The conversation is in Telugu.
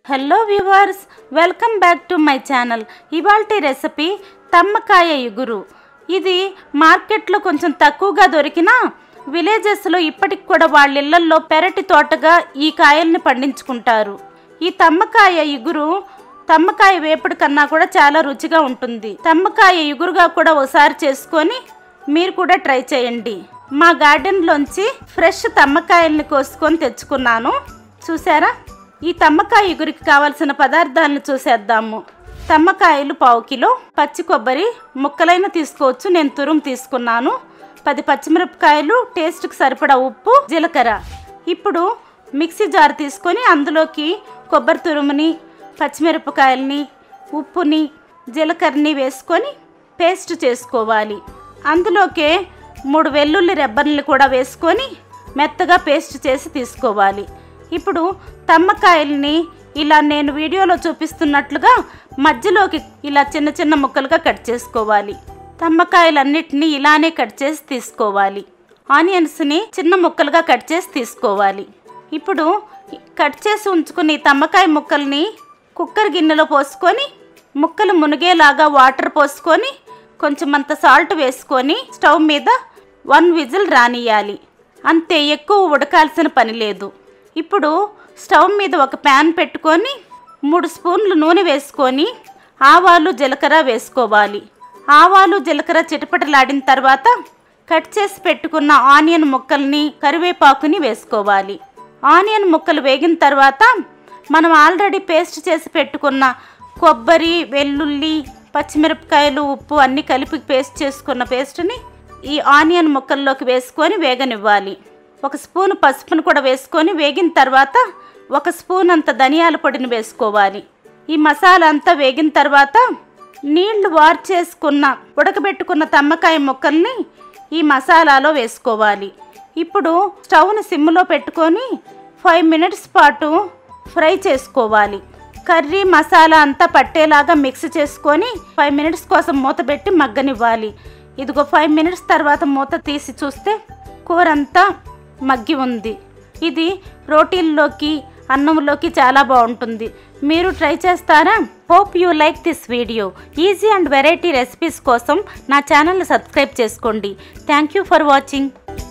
hello viewers welcome back to my channel ఇవాల్టి రెసిపీ తమ్మకాయ ఇగురు ఇది మార్కెట్లో కొంచెం తక్కువగా దొరికినా విలేజెస్లో ఇప్పటికి కూడా వాళ్ళ ఇళ్లల్లో పెరటి తోటగా ఈ కాయల్ని పండించుకుంటారు ఈ తమ్మకాయ ఇగురు తమ్మకాయ వేపుడు కన్నా కూడా చాలా రుచిగా ఉంటుంది తమ్మకాయ ఇగురుగా కూడా ఒకసారి చేసుకొని మీరు కూడా ట్రై చేయండి మా గార్డెన్లోంచి ఫ్రెష్ తమ్మకాయల్ని కోసుకొని తెచ్చుకున్నాను చూసారా ఈ తమ్మకాయ ఇగురికి కావలసిన పదార్థాలను చూసేద్దాము తమ్మకాయలు పావు కిలో పచ్చి కొబ్బరి ముక్కలైన తీసుకోవచ్చు నేను తురుము తీసుకున్నాను పది పచ్చిమిరపకాయలు టేస్ట్కి సరిపడా ఉప్పు జీలకర్ర ఇప్పుడు మిక్సీ జార్ తీసుకొని అందులోకి కొబ్బరి తురుముని పచ్చిమిరపకాయలని ఉప్పుని జీలకర్రని వేసుకొని పేస్ట్ చేసుకోవాలి అందులోకే మూడు వెల్లుల్లి రెబ్బర్ని కూడా వేసుకొని మెత్తగా పేస్ట్ చేసి తీసుకోవాలి ఇప్పుడు తమ్మకాయల్ని ఇలా నేను వీడియోలో చూపిస్తున్నట్లుగా మధ్యలోకి ఇలా చిన్న చిన్న ముక్కలుగా కట్ చేసుకోవాలి తమ్మకాయలన్నిటినీ ఇలానే కట్ చేసి తీసుకోవాలి ఆనియన్స్ని చిన్న ముక్కలుగా కట్ చేసి తీసుకోవాలి ఇప్పుడు కట్ చేసి ఉంచుకుని ఈ తమ్మకాయ ముక్కల్ని కుక్కర్ గిన్నెలో పోసుకొని ముక్కలు మునిగేలాగా వాటర్ పోసుకొని కొంచెం అంత సాల్ట్ వేసుకొని స్టవ్ మీద వన్ విజిల్ రానియాలి అంతే ఎక్కువ ఉడకాల్సిన పని లేదు ఇప్పుడు స్టవ్ మీద ఒక ప్యాన్ పెట్టుకొని మూడు స్పూన్లు నూనె వేసుకొని ఆవాలు జీలకర్ర వేసుకోవాలి ఆవాలు జీలకర్ర చిటపటలాడిన తర్వాత కట్ చేసి పెట్టుకున్న ఆనియన్ ముక్కల్ని కరివేపాకుని వేసుకోవాలి ఆనియన్ ముక్కలు వేగిన తర్వాత మనం ఆల్రెడీ పేస్ట్ చేసి పెట్టుకున్న కొబ్బరి వెల్లుల్లి పచ్చిమిరపకాయలు ఉప్పు అన్నీ కలిపి పేస్ట్ చేసుకున్న పేస్ట్ని ఈ ఆనియన్ ముక్కల్లోకి వేసుకొని వేగనివ్వాలి ఒక స్పూన్ పసుపును కూడా వేసుకొని వేగిన తర్వాత ఒక స్పూన్ అంత ధనియాల పొడిని వేసుకోవాలి ఈ మసాలా అంతా వేగిన తర్వాత నీళ్లు వార్ చేసుకున్న ఉడకబెట్టుకున్న తమ్మకాయ ముక్కల్ని ఈ మసాలాలో వేసుకోవాలి ఇప్పుడు స్టవ్ని సిమ్లో పెట్టుకొని ఫైవ్ మినిట్స్ పాటు ఫ్రై చేసుకోవాలి కర్రీ మసాలా అంతా పట్టేలాగా మిక్స్ చేసుకొని ఫైవ్ మినిట్స్ కోసం మూత పెట్టి మగ్గనివ్వాలి ఇదిగో ఫైవ్ మినిట్స్ తర్వాత మూత తీసి చూస్తే కూర అంతా మగ్గి ఉంది ఇది రోటీల్లోకి అన్నంలోకి చాలా బాగుంటుంది మీరు ట్రై చేస్తారా hope you like this video easy and variety recipes కోసం నా ఛానల్ని సబ్స్క్రైబ్ చేసుకోండి థ్యాంక్ యూ ఫర్ వాచింగ్